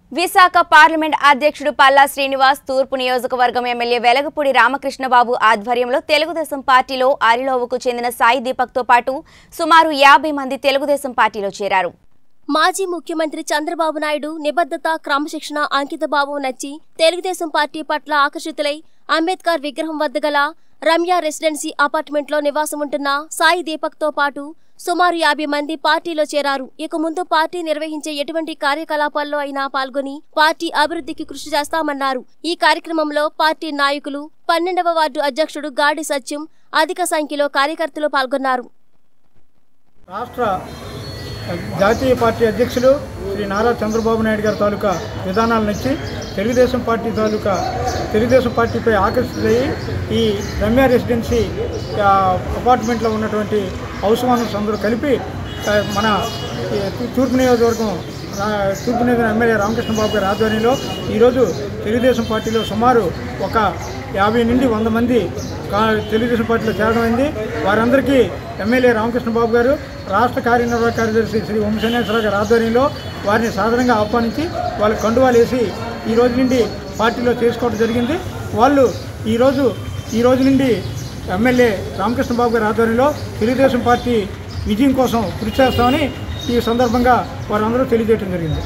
Visakha parliament అధ్యక్షుడు పల్లా శ్రీనివాస్ తూర్పు నియోజకవర్గం ఎమ్మెల్యే వెలగపూడి రామకృష్ణబాబు ఆధ్వర్యంలో తెలుగుదేశం పార్టీలో అరిలోవుకు చెందిన సాయి దీపక్తో పాటు సుమారు యాభై మంది తెలుగుదేశం పార్టీలో చేరారు మాజీ ముఖ్యమంత్రి చంద్రబాబు నాయుడు నిబద్ధత క్రమశిక్షణ అంకితభావం నచ్చి తెలుగుదేశం పార్టీ పట్ల ఆకర్షితులై అంబేద్కర్ విగ్రహం వద్ద గల రమ్య రెసిడెన్సీ అపార్ట్మెంట్లో నివాసం ఉంటున్న సాయి దీపక్తో పాటు సుమారు యాభై మంది పార్టీలో చేరారు ఇక ముందు పార్టీ నిర్వహించే ఎటువంటి కార్యకలాపాల్లో అయినా పాల్గొని పార్టీ అభివృద్ధికి కృషి చేస్తామన్నారు ఈ కార్యక్రమంలో పార్టీ నాయకులు పన్నెండవ వార్డు అధ్యక్షుడు గాడి సత్యం అధిక సంఖ్యలో కార్యకర్తలు పాల్గొన్నారు రాష్ట్ర జాతీయ పార్టీ అధ్యక్షులు శ్రీ నారా చంద్రబాబు నాయుడు గారి తాలూకా విధానాల నుంచి తెలుగుదేశం పార్టీ తాలూకా తెలుగుదేశం పార్టీపై ఆకర్షితులయ్యి ఈ రమ్య రెసిడెన్సీ ఆ, అపార్ట్మెంట్లో ఉన్నటువంటి హౌస్ ఓనర్స్ అందరూ కలిపి ఆ, మన ఈ తూర్పు నియోజకవర్గం రా- తూర్పు నియోజకవర్గం ఎమ్మెల్యే రామకృష్ణ బాబు గారి ఆధ్వర్యంలో ఈరోజు తెలుగుదేశం పార్టీలో సుమారు ఒక యాభై నుండి వంద మంది కా- తెలుగుదేశం పార్టీలో చేరడం అయింది వారందరికీ ఎమ్మెల్యే రామకృష్ణ బాబు గారు రాష్ట్ర కార్యనిర్వాహక కార్యదర్శి శ్రీ వంశనేశ్వరరావు గారి ఆధ్వర్యంలో వారిని సాధారణంగా ఆహ్వానించి వాళ్ళ కండువాలు వేసి ఈ రోజు నుండి పార్టీలో చేసుకోవడం జరిగింది వాళ్ళు ఈరోజు ఈ రోజు నుండి ఎమ్మెల్యే రామకృష్ణ బాబు గారి ఆధ్వర్యంలో తెలుగుదేశం పార్టీ విజయం కోసం కృషి చేస్తామని ఈ సందర్భంగా వారందరూ తెలియజేయడం జరిగింది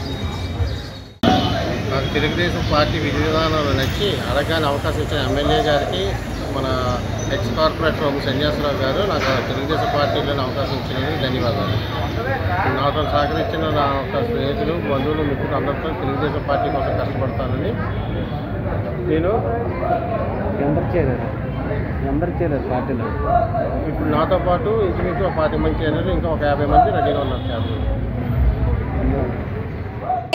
నాకు తెలుగుదేశం పార్టీ విధి విధానాలు నచ్చి అడగానే అవకాశం ఇచ్చిన ఎమ్మెల్యే గారికి మన ఎక్స్ కార్పొరేటర్ ఓం సన్యాసరావు గారు నాకు తెలుగుదేశం పార్టీలోని అవకాశం ఇచ్చినందుకు ధన్యవాదాలు నాతో సహకరించిన నా ఒక స్నేహితులు బంధువులు మిత్రులు అందరితో తెలుగుదేశం పార్టీ కోసం కష్టపడతానని నేను ఎందరు చేరారు ఎందరు చేరారు పార్టీలో ఇప్పుడు నాతో పాటు ఇంచుమించు ఒక పాతి మంది చేరారు ఇంకా ఒక యాభై మంది రెడీగా ఉన్నారు చేరారు